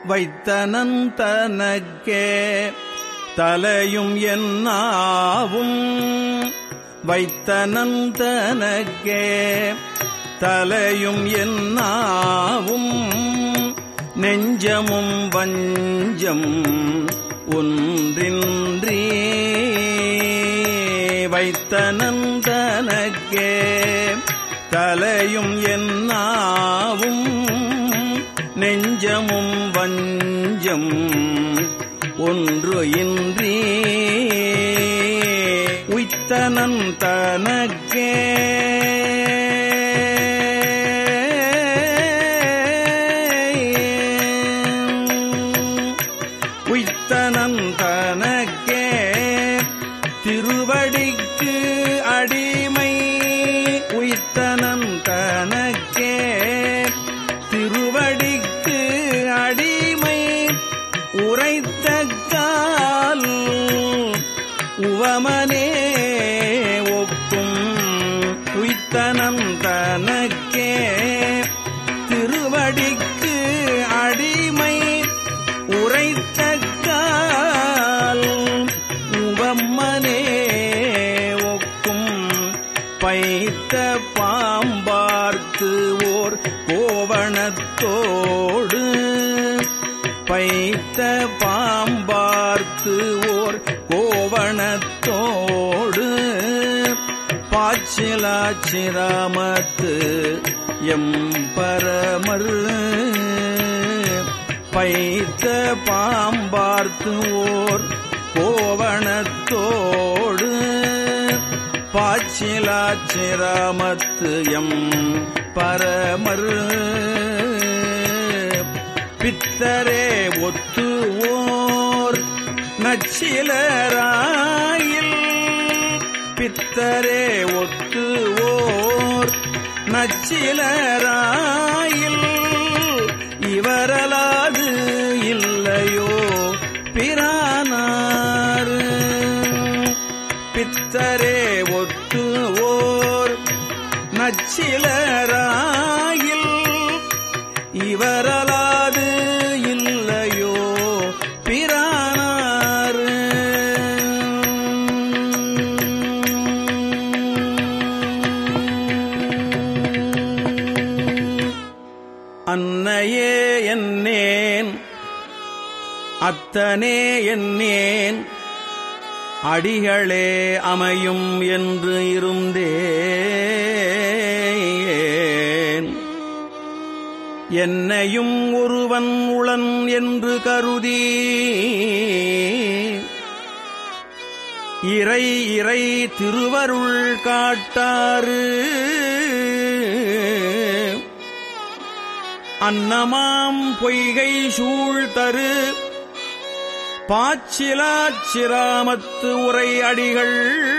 வைத்தனன் தனக்கே தலையும் என்னாவும் வைத்தனன் தனக்கே தலையும் என்னாவும் நெஞ்சமும் வஞ்சம் ஒன்றின்றி வைத்தனந்தனக்கே தலையும் என்னாவும் நெஞ்சமும் வஞ்சம் ஒன்று இன்றி உய்த்தனன் தனக்கே உய்த்தனன் தனக்கே திருவடிக்கு அடிமை உய்த்தனன் தனக்கே திருவடிக்கு அடிமை உரைத்த கால் உவமனே ஒக்கும் உய்த்தனன் தனக்கே திருவடிக்கு அடிமை உரைத்த கால் உவம்மனே ஒக்கும் பைத்த பாம்பார்த்து ஓர் கோவணத்தோடு பைத்த பாம்பார்த்து ஓர் கோவணத்தோடு பாச்சிலாச்சிராமத்து எம் பரமர் பைத்த பாம்பார்த்து ஓர் கோவணத்தோடு பாச்சிலாச்சிராமத்து எம் பரமர் பித்தரே ஒத்துவோர் நச்சிலராயில் பித்தரே ஒத்துவோர் நச்சிலராயில் இவரலாது இல்லையோ பிரானார் பித்தரே ஒத்துவோர் நச்சிலராயில் இவரலாது இல்லையோ பிரானார் அன்னையே என்னேன் அத்தனே என்னேன் அடிகளே அமையும் என்று இருந்தேன் என்னையும் ஒருவன் உளன் என்று கருதி இறை இறை திருவருள் காட்டாறு அன்னமாம் பொய்கை சூழ் தரு பாச்சிலாச்சிராமத்து உரை அடிகள்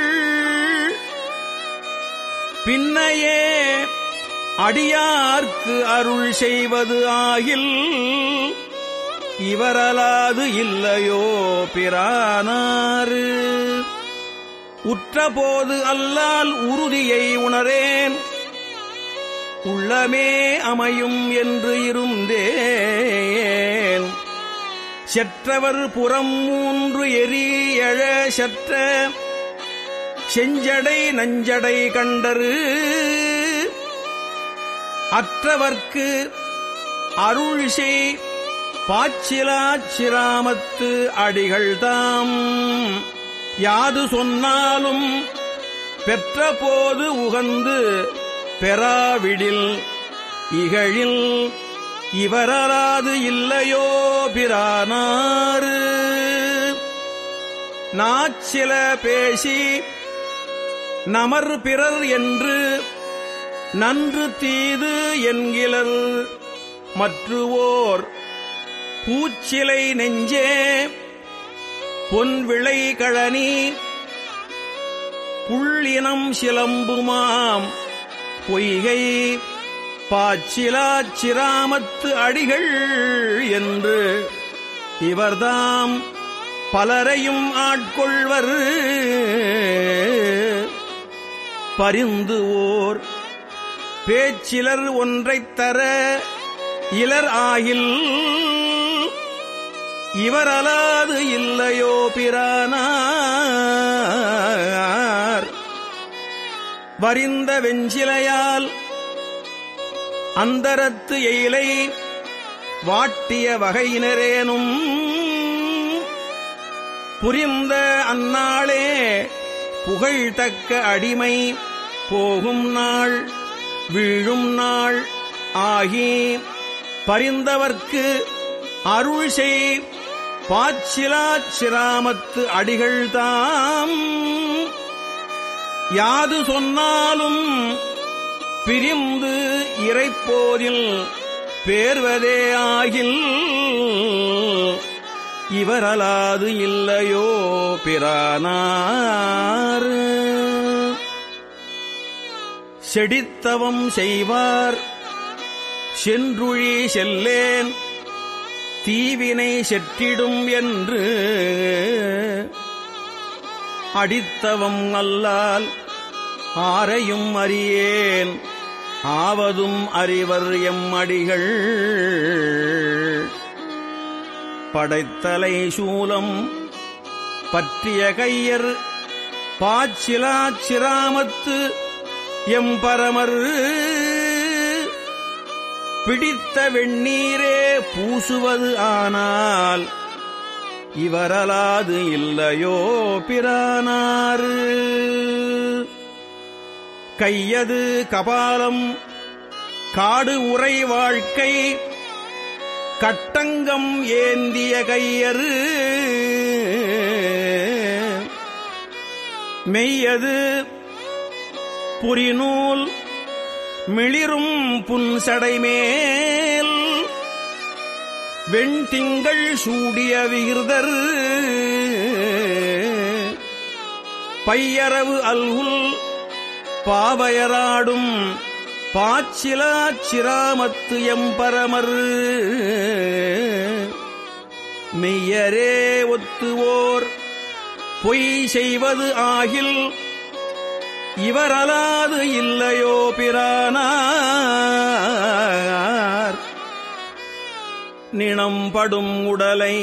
பின்னையே அடியார்க்கு அருள் செய்வது ஆகில் இவரலாது இல்லையோ பிரானாறு உற்றபோது அல்லால் உறுதியை உணரேன் உள்ளமே அமையும் என்று இருந்தேன் செற்றவர் புறம் மூன்று எரி எழ செற்ற செஞ்சடை நஞ்சடை கண்டரு அற்றவர்க்கு அருள் செய் பாச்சிலாச்சிராமத்து அடிகள்தாம் யாது சொன்னாலும் பெற்றபோது உகந்து பெறாவிடில் இகழில் இவரராது இல்லையோ பிரானாறு நாச்சில பேசி நமர் பிறர் என்று நன்று தீது என்கிலர் மற்றுவோர் பூச்சிலை நெஞ்சே பொன்விளை கழனி புள்ளினம் சிலம்புமாம் பொய்கை பாச்சிலாச்சிராமத்து அடிகள் என்று இவர்தாம் பலரையும் ஆட்கொள்வர் பரிந்து ஓர் பேச்சிலர் ஒன்றைத் தர இலர் ஆகில் இவரலாது இல்லையோ பிரானார் வரிந்த வெஞ்சிலையால் அந்தரத்து எயிலை வாட்டிய வகையினரேனும் புரிந்த அந்நாளே புகழ்தக்க அடிமை போகும் நாள் வீழும் நாள் ஆகி பரிந்தவர்க்கு அருள் செய் பாச்சிலாச் சிராமத்து அடிகள் தாம் யாது சொன்னாலும் பிரிந்து இறைப்போதில் பேர்வதே ஆகில் இவரலாது இல்லையோ பிரானார் செடித்தவம் செய்வார் சென்றுழி செல்லேன் தீவினை செற்றிடும் என்று அடித்தவம் அல்லால் ஆரையும் அறியேன் ஆவதும் அறிவர் எம் அடிகள் படைத்தலை சூலம் பற்றிய கையர் பாச்சிலாச்சிராமத்து எம் பரமர் பிடித்த வெண்ணீரே பூசுவது ஆனால் இவரலாது இல்லையோ பிரானாறு கையது கபாலம் காடு உரை வாழ்க்கை கட்டங்கம் ஏந்திய கையரு மெய்யது புரிநூல் மிளிரும் புன்சடைமேல் வெண்திங்கள் சூடிய விகிர்தர் பையரவு அல்குல் பாவையராடும் பாச்சிலாச் சிராமத்து எம்பரமர் மெய்யரே ஒத்துவோர் பொய் செய்வது ஆகில் இவரலாது இல்லையோ பிரானார் நிணம்படும் உடலை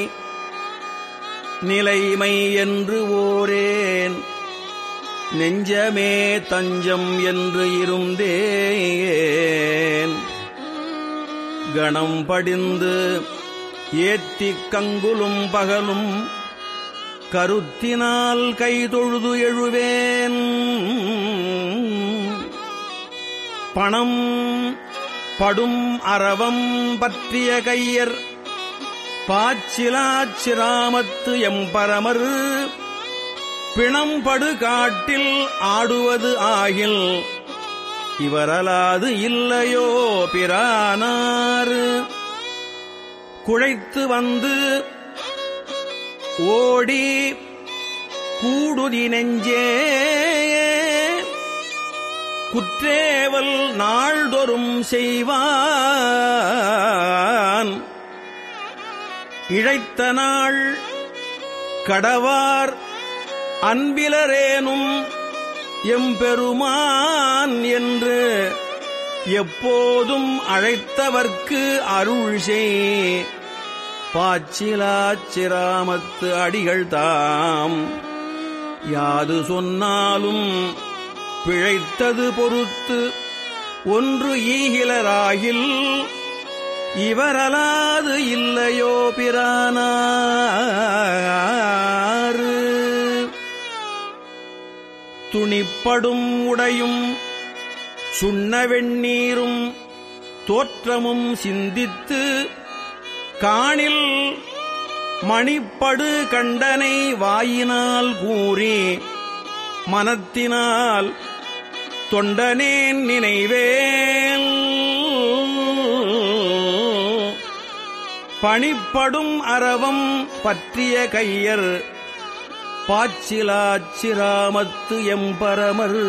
நிலைமை என்று ஓரேன் நெஞ்சமே தஞ்சம் என்று இருந்தேன் கணம் படிந்து ஏத்திக் கங்குலும் பகலும் கருத்தினால் கைதொழுது எழுவேன் பணம் படும் அரவம் பற்றிய கையர் பாச்சிலாச்சிராமத்து எம்பரமர் பிணம்படு காட்டில் ஆடுவது ஆகில் இவரலாது இல்லையோ பிரானார் குழைத்து வந்து ஓடி கூடுதி நெஞ்சே குற்றேவல் நாள்தொறும் செய்வான் இழைத்த நாள் கடவார் அன்பிலரேனும் எம்பெருமான் என்று எப்போதும் அழைத்தவர்க்கு அருள் செய் பாச்சிலாச்சிராமத்து அடிகள் தாம் யாது சொன்னாலும் பிழைத்தது பொறுத்து ஒன்று ஈகிலராகில் இவரலாது இல்லையோ பிரானார் துணிப்படும் உடையும் சுண்ண வெண்ணீரும் தோற்றமும் சிந்தித்து காணில் மணிப்படு கண்டனை வாயினால் கூறி மனத்தினால் தொண்டனேன் நினைவேல் பணிப்படும் அரவம் பற்றிய கையர் பாச்சிலாச்சிராமத்து எம்பரமர்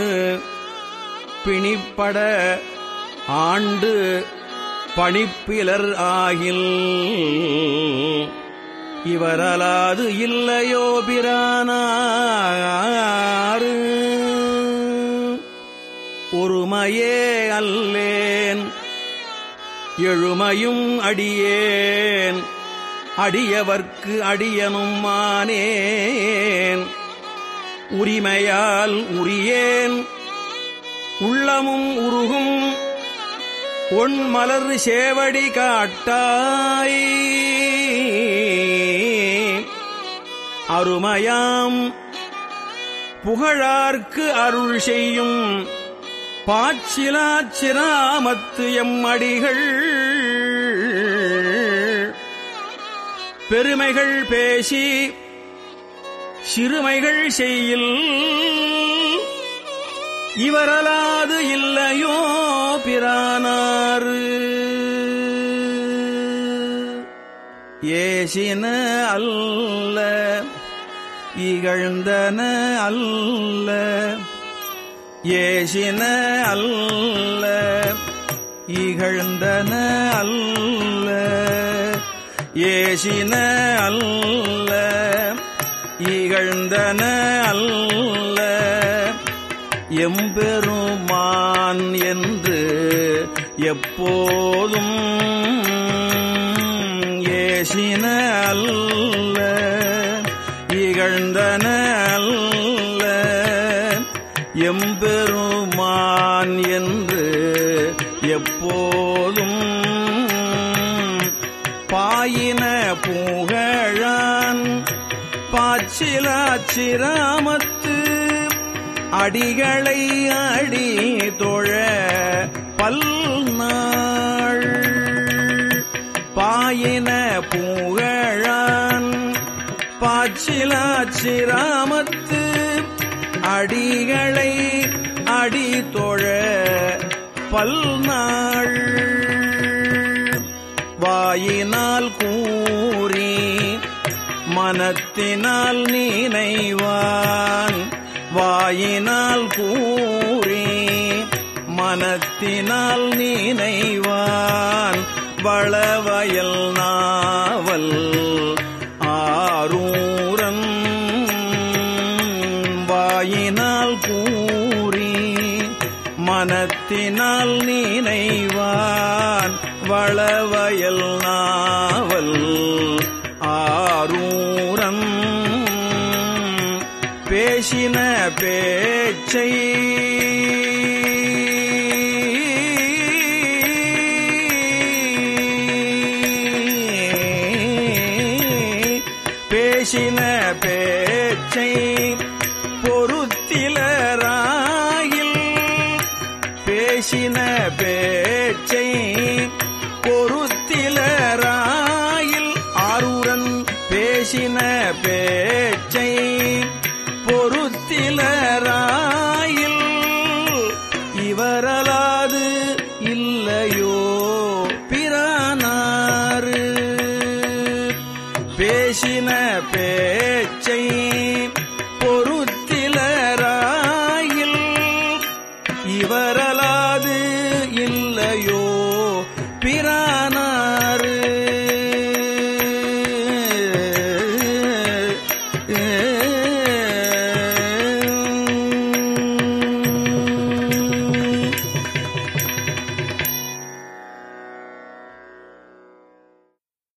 பிணிப்பட ஆண்டு பணிப்பிலர் ஆகில் இவரலாது இல்லையோ பிரானார் ஒருமையே அல்லேன் எழுமையும் அடியேன் அடியவர்க்கு அடியனும் மானேன் உரிமையால் உரியேன் உள்ளமும் உருகும் ஒன் மலர் சேவடி காட்டாய் அருமையாம் புகழார்க்கு அருள் செய்யும் பாச்சிலாச்சிராமத்து எம்மடிகள் பெருமைகள் பேசி சிறுமைகள் செய்யில் இவரலாது இல்லையோ பிரானாறு ஏசின அல்ல இகழ்ந்தன அல்ல ஏசின அல்ல இகழ்ந்தன அல்ல ஏசின அல்ல இகழ்ந்தன அல்ல எம்பெருமான் என்று எப்போதும் ஏசின அல்ல இகழ்ந்தன அல்ல எம்பெருமான் என்று எப்போதும் பாயின புகழான் பாச்சிலாச்சிராமத்து அடிகளை அடி தொழ பல்நாள் பாயின புகழான் பாச்சிலாச்சிராமத்து அடிகளை அடி தொழ பல்நாள் வாயினால் கூறி மனத்தினால் நினைவான் வாயினால் கூறி மனத்தினால் நினைவான் வளவயல் நாவல் ஆரூரன் வாயினால் கூறி மனத்தினால் நினைவான் வளவயல் நாவல் ஆரூரன் பேசின பேச்சை பேசின பேச்சை